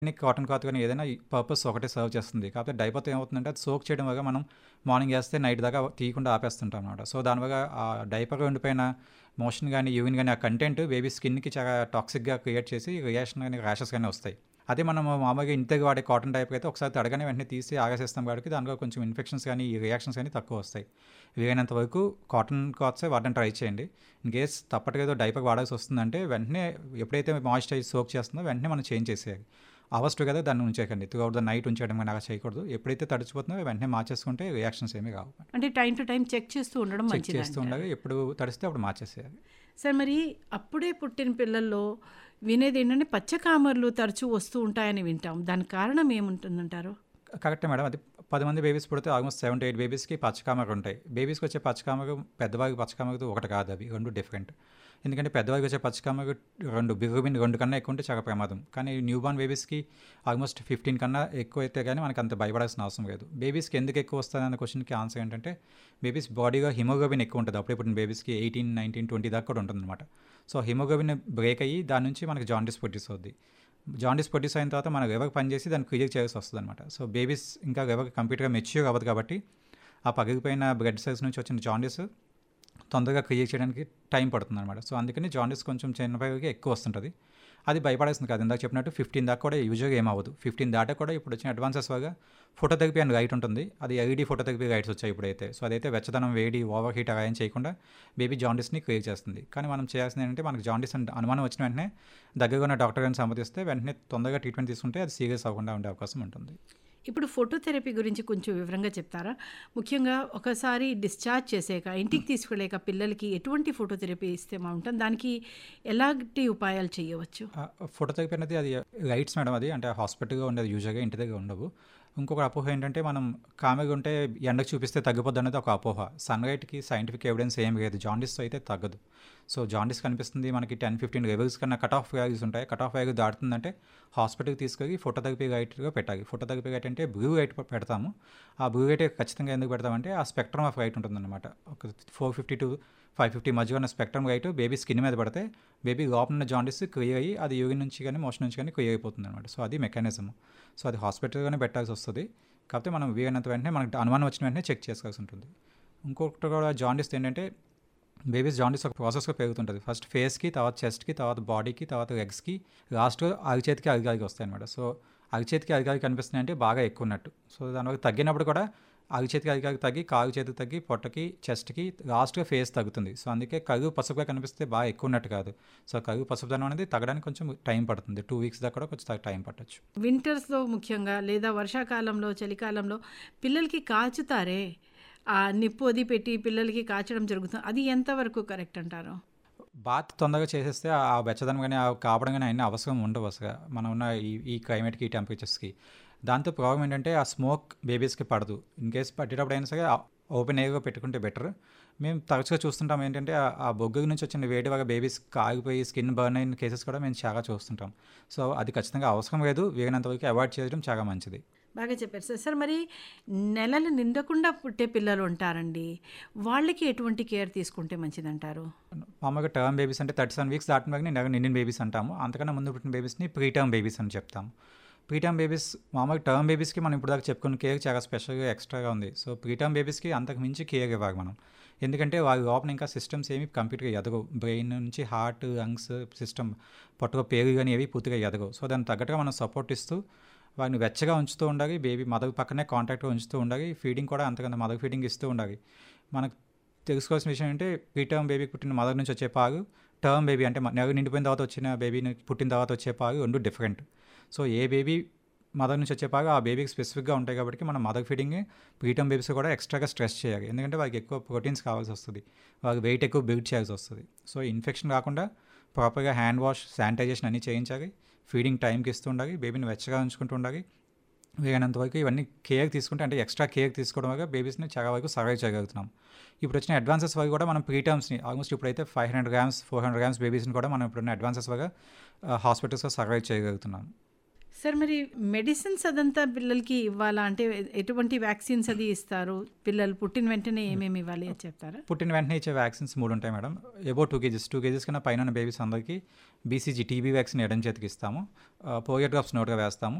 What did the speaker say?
కానీ cotton cloth కానీ ఏదైనా ఈ పర్పస్ ఒకటే సర్వ్ చేస్తుంది కాకపోతే డైపర్తో ఏమవుతుందంటే అది సోక్ చేయడం వల్ల మనం మార్నింగ్ వేస్తే నైట్ దాకా తీయకుండా ఆపేస్తుంటాం అనమాట సో దానివల్ల ఆ డైపర్లో ఉండిపోయిన మోషన్ కానీ యూరిన్ కానీ ఆ కంటెంట్ బేబీ స్కిన్కి చాలా టాక్సిక్గా క్రియేట్ చేసి రియాక్షన్ కానీ ర్యాషెస్ కానీ వస్తాయి అదే మనం మామూలుగా ఇంటికి వాడే కాటన్ డైపర్ అయితే ఒకసారి తడగానే వెంటనే తీసి ఆగేసేస్తాం కాబట్టి దానిలో కొంచెం ఇన్ఫెక్షన్స్ కానీ ఈ రియాక్షన్స్ కానీ తక్కువ వస్తాయి వీలైనంత వరకు కాటన్ క్లాత్సే వాడడం ట్రై చేయండి ఇన్ కేస్ తప్పటిగా ఏదో డైపర్ వాడాల్సి వస్తుందంటే వెంటనే ఎప్పుడైతే మాయిశ్చరైజ్ సోక్ చేస్తుందో వెంటనే మనం చేంజ్ చేసేయాలి అవర్స్ టుగెదర్ దాన్ని ఉంచేయకండి త్రూ అవుట్ ద నైట్ ఉంచేయడం కానీ అలా చేయకూడదు ఎప్పుడైతే తడిచిపోతుందో వెంటనే మార్చేసుకుంటే రియాక్షన్స్ ఏమీ కావు అంటే టైం టు టైం చెక్ చేస్తూ ఉండడం చెక్ మంచిది చేస్తూ ఉండాలి ఎప్పుడు తడిస్తే అప్పుడు మార్చేసేయాలి సార్ మరి అప్పుడే పుట్టిన పిల్లల్లో వినేది ఏంటంటే పచ్చకామర్లు తరచూ వస్తూ ఉంటాయని వింటాం దానికి కారణం ఏముంటుందంటారు కరెక్టే మేడం అది పది మంది బేబీస్ పుడితే ఆల్మోస్ట్ సెవెన్ టు ఎయిట్ బేబీస్కి పచ్చకామలు ఉంటాయి బేబీస్కి వచ్చే పచ్చకామలు పెద్దవారికి పచ్చకామకు ఒకటి కాదు అవి రెండు డిఫరెంట్ ఎందుకంటే పెద్దవారికి వచ్చే పచ్చకామకు రెండు బిగుబిన్ రెండు కన్నా ఎక్కువ ఉంటే చాలా ప్రమాదం కానీ న్యూ బార్న్ బేబీస్కి ఆల్మోస్ట్ ఫిఫ్టీన్ కన్నా ఎక్కువ అయితే కానీ మనకు అంత భయపడాల్సిన అవసరం లేదు బేబీస్కి ఎందుకు ఎక్కువ వస్తుంది అన్న క్వశ్చన్కి ఆన్సర్ ఏంటంటే బేబీస్ బాడీగా హిమోగ్లోబిన్ ఎక్కువ ఉంటుంది అప్పుడే పుట్టిన బేబీస్కి ఎయిటీన్ నైన్టీన్ ట్వంటీ దాకా కూడా ఉంటుంది అనమాట సో హిమోగ్లోబిన్ బ్రేక్ అయ్యి దాని నుంచి మనకి జాండిస్ ప్రొడ్యూస్ అవుద్ది జాండిస్ ప్రొడ్యూస్ అయిన తర్వాత మన లివర్ పనిచేసి దాన్ని క్లియర్ చేయాల్సి వస్తుంది అనమాట సో బేబీస్ ఇంకా లివర్ కంప్లీట్గా మెచ్యూర్ అవ్వదు కాబట్టి ఆ పగిలిపోయిన బ్లడ్ సెల్స్ నుంచి వచ్చిన జాండిస్ తొందరగా క్లియర్ చేయడానికి టైం పడుతుంది అనమాట సో అందుకని జాండిస్ కొంచెం చిన్న పిల్లలకి ఎక్కువ వస్తుంటుంది అది భయపడేస్తుంది కాదు ఇందాక చెప్పినట్టు ఫిఫ్టీన్ దాకా కూడా యూజువల్గా ఏమవ్వదు ఫిఫ్టీన్ దాకా కూడా ఇప్పుడు వచ్చిన అడ్వాన్సెస్ వల్ల ఫోటోథెరపీ అండ్ లైట్ ఉంటుంది అది ఎల్ఈడి ఫోటోథెరపీ లైట్స్ వచ్చాయి ఇప్పుడైతే సో అదైతే వెచ్చదనం వేడి ఓవర్ హీట్ అలా ఏం చేయకుండా బేబీ జాండిస్ని క్లియర్ చేస్తుంది కానీ మనం చేయాల్సింది ఏంటంటే మనకు జాండిస్ అంటే అనుమానం వచ్చిన వెంటనే దగ్గరగా ఉన్న డాక్టర్ గారిని సంప్రదిస్తే వెంటనే తొందరగా ట్రీట్మెంట్ తీసుకుంటే అది సీరియస్ అవ్వకుండా ఉండే అవకాశం ఉంటుంది ఇప్పుడు ఫోటోథెరపీ గురించి కొంచెం వివరంగా చెప్తారా ముఖ్యంగా ఒకసారి డిశ్చార్జ్ చేసాక ఇంటికి తీసుకెళ్ళాక పిల్లలకి ఎటువంటి ఫోటోథెరపీ ఇస్తే బాగుంటుంది దానికి ఎలాంటి ఉపాయాలు చేయవచ్చు ఫోటోథెరపీ అనేది అది లైట్స్ మేడం అది అంటే హాస్పిటల్గా ఉండేది యూజువల్గా ఇంటి దగ్గర ఉండవు ఇంకొక అపోహ ఏంటంటే మనం కామెగా ఉంటే ఎండకు చూపిస్తే తగ్గిపోద్ది అనేది ఒక అపోహ సన్లైట్కి సైంటిఫిక్ ఎవిడెన్స్ ఏం లేదు జాండిస్ అయితే తగ్గదు సో జాండిస్ కనిపిస్తుంది మనకి టెన్ ఫిఫ్టీన్ లెవెల్స్ కన్నా కట్ ఆఫ్ వ్యాల్యూస్ ఉంటాయి కట్ ఆఫ్ వ్యాల్యూ దాటుతుందంటే హాస్పిటల్కి తీసుకెళ్ళి ఫోటోథెరపీ లైట్గా పెట్టాలి ఫోటోథెరపీ లైట్ అంటే బ్లూ లైట్ పెడతాము ఆ బ్లూ లైట్ ఖచ్చితంగా ఎందుకు పెడతామంటే ఆ స్పెక్ట్రమ్ ఆఫ్ లైట్ ఉంటుందన్నమాట ఒక four fifty to five fifty మధ్య ఉన్న స్పెక్ట్రమ్ లైట్ బేబీ స్కిన్ మీద పడితే బేబీ లోపల ఉన్న జాండిస్ క్లియర్ అయ్యి అది యూరిన్ నుంచి కానీ మోషన్ నుంచి కానీ క్లియర్ అయిపోతుంది అనమాట సో అది మెకానిజం సో అది హాస్పిటల్లోనే పెట్టాల్సి వస్తుంది కాకపోతే మనం వీలైనంత వెంటనే మనకి అనుమానం వచ్చిన వెంటనే చెక్ చేసుకోవాల్సి ఉంటుంది ఇంకొకటి కూడా జాండిస్ ఏంటంటే బేబీస్ జాండిస్ ఒక ప్రాసెస్గా పెరుగుతుంటుంది ఫస్ట్ ఫేస్కి తర్వాత చెస్ట్కి తర్వాత బాడీకి తర్వాత లెగ్స్కి లాస్ట్ అరిచేతికి అరిగాలికి వస్తాయి అనమాట సో అరిచేతికి అరిగాలి కనిపిస్తున్నాయి అంటే బాగా ఎక్కువ ఉన్నట్టు సో దానివల్ల తగ్గినప్పుడు కూడా అరిచేతికి అరిగాలి తగ్గి కాలు చేతికి తగ్గి పొట్టకి చెస్ట్కి లాస్ట్గా ఫేస్ తగ్గుతుంది సో అందుకే కరుగు పసుపుగా కనిపిస్తే బాగా ఎక్కువ ఉన్నట్టు కాదు సో కరుగు పసుపుదనం అనేది తగ్గడానికి కొంచెం టైం పడుతుంది టూ వీక్స్ దాకా కూడా కొంచెం టైం పట్టచ్చు వింటర్స్లో ముఖ్యంగా లేదా వర్షాకాలంలో చలికాలంలో పిల్లలకి కాచుతారే ఆ నిప్పు అది పెట్టి పిల్లలకి కాచడం జరుగుతుంది అది ఎంతవరకు కరెక్ట్ అంటారు బాత్ తొందరగా చేసేస్తే ఆ వెచ్చదనం కానీ ఆ కాపడం కానీ అయినా అవసరం ఉండవు అసలు మనం ఉన్న ఈ ఈ క్లైమేట్కి ఈ టెంపరేచర్స్కి దాంతో ప్రాబ్లం ఏంటంటే ఆ స్మోక్ బేబీస్కి పడదు ఇన్ కేస్ పట్టేటప్పుడు అయినా సరే ఓపెన్ ఎయిర్గా పెట్టుకుంటే బెటర్ మేము తరచుగా చూస్తుంటాం ఏంటంటే ఆ బొగ్గు నుంచి వచ్చిన వేడి వల్ల బేబీస్ కాగిపోయి స్కిన్ బర్న్ అయిన కేసెస్ కూడా మేము చాలా చూస్తుంటాం సో అది ఖచ్చితంగా అవసరం లేదు వీలైనంత వరకు అవాయిడ్ చేయడం చాలా మంచిది బాగా చెప్పారు సార్ సార్ మరి నెలలు నిండకుండా పుట్టే పిల్లలు ఉంటారండి వాళ్ళకి ఎటువంటి కేర్ తీసుకుంటే మంచిదంటారు మామూలుగా టర్మ్ బేబీస్ అంటే థర్టీ సెవెన్ వీక్స్ దాటిన వరకు నెల నిండిన బేబీస్ అంటాము అంతకన్నా ముందు పుట్టిన బేబీస్ని ప్రీ టర్మ్ బేబీస్ అని చెప్తాం ప్రీ టర్మ్ బేబీస్ మామూలుగా టర్మ్ బేబీస్కి మనం ఇప్పుడు దాకా చెప్పుకున్న కేర్ చాలా స్పెషల్గా ఎక్స్ట్రాగా ఉంది సో ప్రీ టర్మ్ బేబీస్కి అంతకు మించి కేర్ ఇవ్వాలి మనం ఎందుకంటే వారి లోపల ఇంకా సిస్టమ్స్ ఏమి కంప్లీట్గా ఎదగవు బ్రెయిన్ నుంచి హార్ట్ లంగ్స్ సిస్టమ్ పొట్టగా పేరు కానీ ఏవి పూర్తిగా ఎదగవు సో దానికి తగ్గట్టుగా మనం సపోర్ట్ ఇస్తూ వారిని వెచ్చగా ఉంచుతూ ఉండాలి బేబీ మదర్ పక్కనే కాంటాక్ట్గా ఉంచుతూ ఉండాలి ఫీడింగ్ కూడా అంతకంత మదర్ ఫీడింగ్ ఇస్తూ ఉండాలి మనకు తెలుసుకోవాల్సిన విషయం ఏంటంటే ప్రీ టర్మ్ బేబీ పుట్టిన మదర్ నుంచి వచ్చే పాలు టర్మ్ బేబీ అంటే నెల నిండిపోయిన తర్వాత వచ్చిన బేబీని పుట్టిన తర్వాత వచ్చే పాలు రెండు డిఫరెంట్ సో ఏ బేబీ మదర్ నుంచి వచ్చే పాగా ఆ బేబీకి స్పెసిఫిక్గా ఉంటాయి కాబట్టి మనం మదర్ ఫీడింగ్ ప్రీటర్మ్ బేబీస్ కూడా ఎక్స్ట్రాగా స్ట్రెస్ చేయాలి ఎందుకంటే వాళ్ళకి ఎక్కువ ప్రోటీన్స్ కావాల్సి వస్తుంది వాళ్ళకి వెయిట్ ఎక్కువ బిల్డ్ చేయాల్సి వస్తుంది సో ఇన్ఫెక్షన్ కాకుండా ప్రాపర్గా హ్యాండ్ వాష్ శానిటైజేషన్ అన్నీ చేయించాలి ఫీడింగ్ టైంకి ఇస్తూ ఉండాలి బేబీని వెచ్చగా ఉంచుకుంటూ ఉండాలి వీలైనంత వరకు ఇవన్నీ కేర్ తీసుకుంటే అంటే ఎక్స్ట్రా కేర్ తీసుకోవడం వల్ల బేబీస్ని చాలా వరకు సర్వైవ్ చేయగలుగుతున్నాం ఇప్పుడు వచ్చిన అడ్వాన్సెస్ వరకు కూడా మనం ప్రీటర్మ్స్ని ఆల్మోస్ట్ ఇప్పుడైతే five hundred grams four hundred grams బేబీస్ని కూడా మనం ఇప్పుడున్న అడ్వాన్సెస్ వల్ల హాస్పిటల్స్లో సర్వైవ్ చేయగలుగుతున్నాం సార్ మరి మెడిసిన్స్ అదంతా పిల్లలకి ఇవ్వాలా అంటే ఎటువంటి వ్యాక్సిన్స్ అది ఇస్తారు పిల్లలు పుట్టిన వెంటనే ఏమేమి ఇవ్వాలి అని చెప్తారా పుట్టిన వెంటనే ఇచ్చే వ్యాక్సిన్స్ మూడు ఉంటాయి madam above two kgs two kgs కన్నా పైన బేబీస్ అందరికీ బీసీజీ టీబీ వ్యాక్సిన్ ఎడం చేతికి ఇస్తాము పోలియో డ్రాప్స్ నోట్గా వేస్తాము